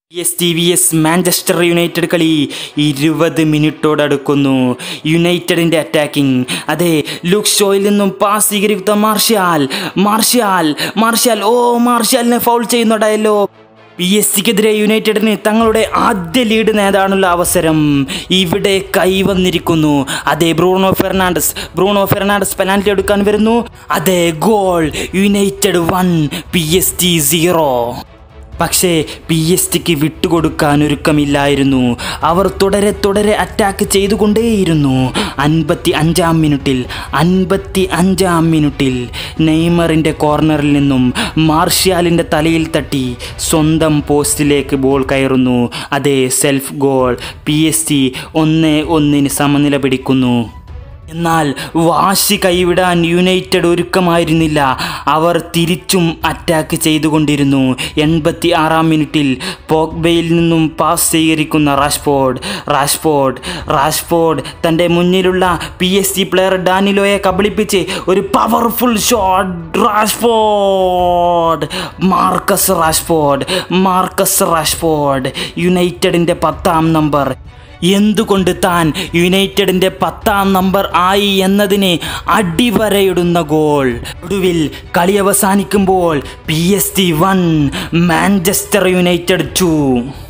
S T V S Manchester United കളി ഇരുപത് മിനിറ്റോടടുക്കുന്നു യുണൈറ്റഡിന്റെ അറ്റാക്കിംഗ് അതെ ലുക്ക് ഷോയിൽ നിന്നും പാസ് സ്വീകരിക്കുന്ന മാർഷ്യാൽ മാർഷ്യാൽ മാർഷ്യാൽ ഓ മാർഷ്യാലിനെ ഫൗൾ ചെയ്യുന്നുണ്ടായല്ലോ പി എസ് സിക്കെതിരെ യുണൈറ്റഡിന് തങ്ങളുടെ ആദ്യ ലീഡ് നേടാനുള്ള അവസരം ഇവിടെ കൈവന്നിരിക്കുന്നു അതെ Bruno Fernandes Bruno Fernandes penalty എടുക്കാൻ വരുന്നു അതെ goal United one P S T zero പക്ഷേ പി എസ് ടിക്ക് വിട്ടുകൊടുക്കാൻ ഒരുക്കമില്ലായിരുന്നു അവർ തുടരെ തുടരെ അറ്റാക്ക് ചെയ്തുകൊണ്ടേയിരുന്നു അൻപത്തി അഞ്ചാം മിനിറ്റിൽ അൻപത്തി അഞ്ചാം മിനിറ്റിൽ നെയ്മറിൻ്റെ കോർണറിൽ നിന്നും മാർഷ്യാലിൻ്റെ തലയിൽ തട്ടി സ്വന്തം പോസ്റ്റിലേക്ക് ബോൾ കയറുന്നു അതേ self goal P S T ഒന്ന് ഒന്നിന് സമനില പിടിക്കുന്നു എന്നാൽ വാശി കൈവിടാൻ യുണൈറ്റഡ് ഒരുക്കമായിരുന്നില്ല അവർ തിരിച്ചും അറ്റാക്ക് ചെയ്തുകൊണ്ടിരുന്നു എൺപത്തി ആറാം മിനിറ്റിൽ പോഗ്ബയിൽ നിന്നും പാസ് സ്വീകരിക്കുന്ന റാഷ്ഫോർഡ് റാഷ്ഫോർഡ് റാഷ്ഫോർഡ് തൻ്റെ മുന്നിലുള്ള പി എസ് സി പ്ലെയർ ഡാനിലോയെ കബളിപ്പിച്ച് ഒരു powerful shot Rashford Marcus Rashford Marcus Rashford യുണൈറ്റഡിൻ്റെ പത്താം നമ്പർ എന്തുകൊണ്ട് താൻ യുണൈറ്റഡിന്റെ പത്താം നമ്പർ ആയി എന്നതിന് അടിവരയിടുന്ന ഗോൾ ഒടുവിൽ കളി അവസാനിക്കുമ്പോൾ P S T one Manchester United to